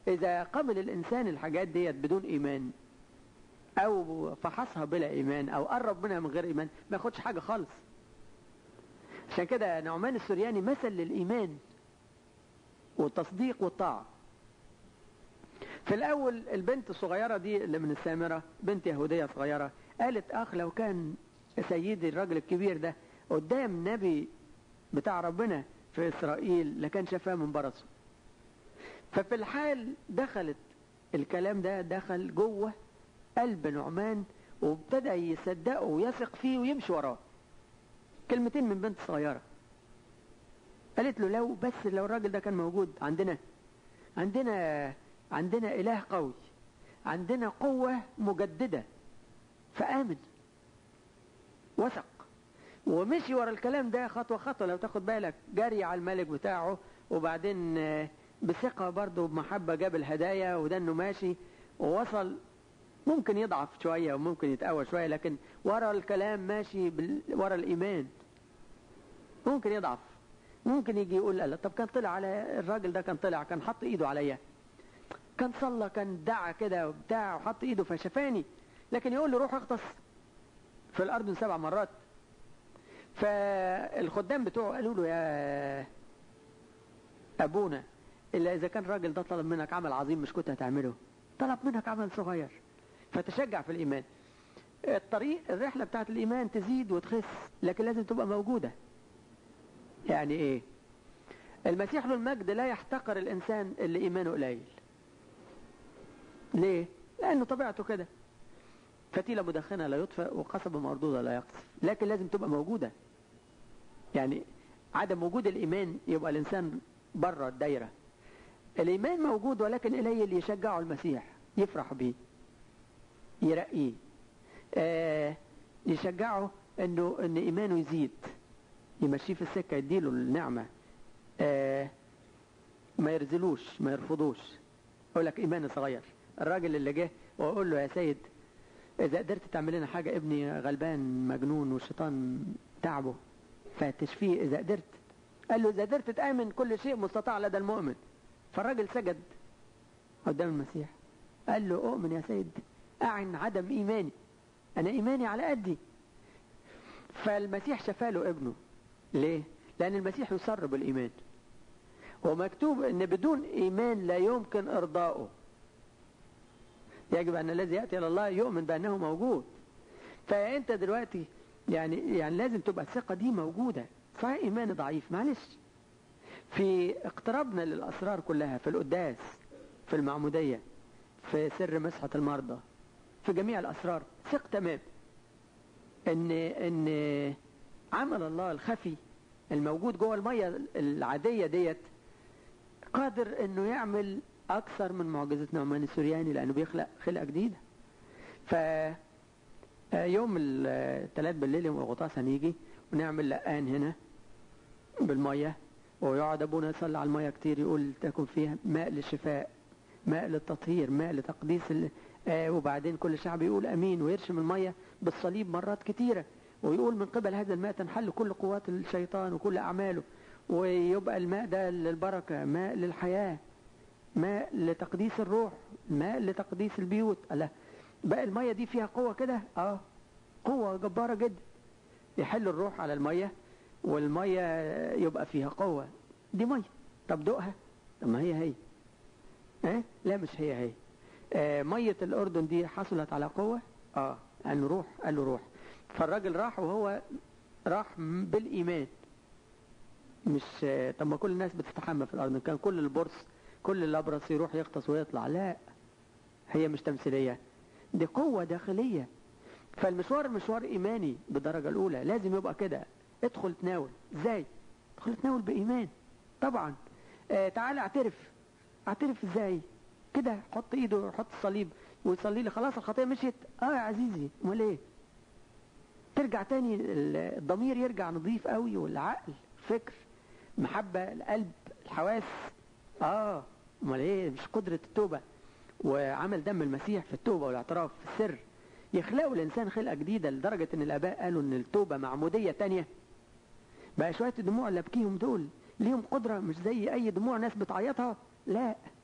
إذا قبل الإنسان الحاجات ديت بدون إيمان أو فحصها بلا إيمان أو قرب منها من غير إيمان ما ياخدش حاجة خالص عشان كده نعمان السرياني مثل للإيمان والتصديق والطاعة في الأول البنت الصغيرة دي اللي من السامرة بنت يهودية صغيرة قالت أخ لو كان سيدي الراجل الكبير ده قدام نبي بتاع ربنا في إسرائيل لكان شفاه من برصه ففي الحال دخلت الكلام ده دخل جوه قلب نعمان وابتدى يصدقه ويثق فيه ويمشي وراه كلمتين من بنت صغيرة قالت له لو بس لو الراجل ده كان موجود عندنا عندنا عندنا إله قوي عندنا قوة مجددة فآمن وثق ومشي ورا الكلام ده خطوة خطوة لو تاخد بالك جري على الملك بتاعه وبعدين بثقة برضه بمحبة جاب الهدايا وده انه ماشي ووصل ممكن يضعف شوية وممكن يتقوى شوية لكن ورا الكلام ماشي بال... ورا الإيمان ممكن يضعف ممكن يجي يقول لا طب كان طلع على الراجل ده كان طلع كان حط ايده عليا كان صلى كان دعا كده وبتاع وحط ايده فشفاني لكن يقول له روح اغطس في الارض سبع مرات فالخدام بتوعه قالوا له يا ابونا الا اذا كان الراجل ده طلب منك عمل عظيم مش كنت هتعمله طلب منك عمل صغير فتشجع في الايمان الطريق الرحلة بتاعت الايمان تزيد وتخس لكن لازم تبقى موجودة يعني ايه المسيح له المجد لا يحتقر الانسان اللي ايمانه قليل ليه لانه طبيعته كده فتيلة مدخنة لا يطفئ وقصبة مردودة لا يقصف لكن لازم تبقى موجودة يعني عدم وجود الإيمان يبقى الإنسان بره الدايرة الإيمان موجود ولكن قليل يشجعه المسيح يفرح بيه يرقيه آه يشجعه انه ان ايمانه يزيد يمشيه في السكة يديله النعمة آه ما يرزلوش ما يرفضوش يقول لك ايماني صغير الراجل اللي جه واقول له يا سيد إذا قدرت تعمل لنا حاجة ابني غلبان مجنون والشيطان تعبه فتشفيه إذا قدرت قال له إذا قدرت تآمن كل شيء مستطاع لدى المؤمن فالراجل سجد قدام المسيح قال له أؤمن يا سيد أعن عدم إيماني أنا إيماني على قدي فالمسيح شفاله ابنه ليه؟ لأن المسيح يسر بالإيمان ومكتوب أن بدون إيمان لا يمكن إرضائه يجب أن الذي يأتي إلى الله يؤمن بأنه موجود فأنت دلوقتي يعني يعني لازم تبقى الثقة دي موجودة صحيح إيماني ضعيف معلش في اقترابنا للأسرار كلها في القداس في المعمودية في سر مسحة المرضى في جميع الأسرار ثق تمام إن إن عمل الله الخفي الموجود جوه المية العادية ديت قادر إنه يعمل أكثر من معجزة نعمان السورياني لأنه بيخلق خلقة جديدة ف يوم الثلاث بالليل يوم الغطاس هنيجي ونعمل لقان هنا بالمية ويقعد أبونا يصلي على المية كتير يقول تكون فيها ماء للشفاء ماء للتطهير ماء لتقديس ال... آه وبعدين كل شعب يقول أمين ويرشم المية بالصليب مرات كتيرة ويقول من قبل هذا الماء تنحل كل قوات الشيطان وكل أعماله ويبقى الماء ده للبركة ماء للحياة ماء لتقديس الروح ماء لتقديس البيوت الله بقى المية دي فيها قوة كده اه قوة جبارة جدا يحل الروح على المية والمية يبقى فيها قوة دي مية طب دقها طب ما هي هي اه لا مش هي هي آه مية الأردن دي حصلت على قوة اه قال له روح قال له روح فالراجل راح وهو راح بالإيمان مش آه طب ما كل الناس بتستحمى في الأردن كان كل البرص كل الأبرص يروح يغطس ويطلع لا هي مش تمثيلية دي قوة داخلية فالمشوار مشوار إيماني بالدرجة الأولى لازم يبقى كده ادخل تناول ازاي ادخل تناول بإيمان طبعا آه تعالى اعترف اعترف ازاي كده حط ايده حط الصليب ويصلي لي خلاص الخطية مشيت اه يا عزيزي امال ايه ترجع تاني الضمير يرجع نظيف قوي والعقل فكر محبة القلب الحواس اه امال ايه مش قدرة التوبة وعمل دم المسيح في التوبة والاعتراف في السر يخلقوا الإنسان خلقة جديدة لدرجة إن الآباء قالوا إن التوبة معمودية تانية بقى شوية الدموع اللي أبكيهم دول ليهم قدرة مش زي أي دموع ناس بتعيطها لا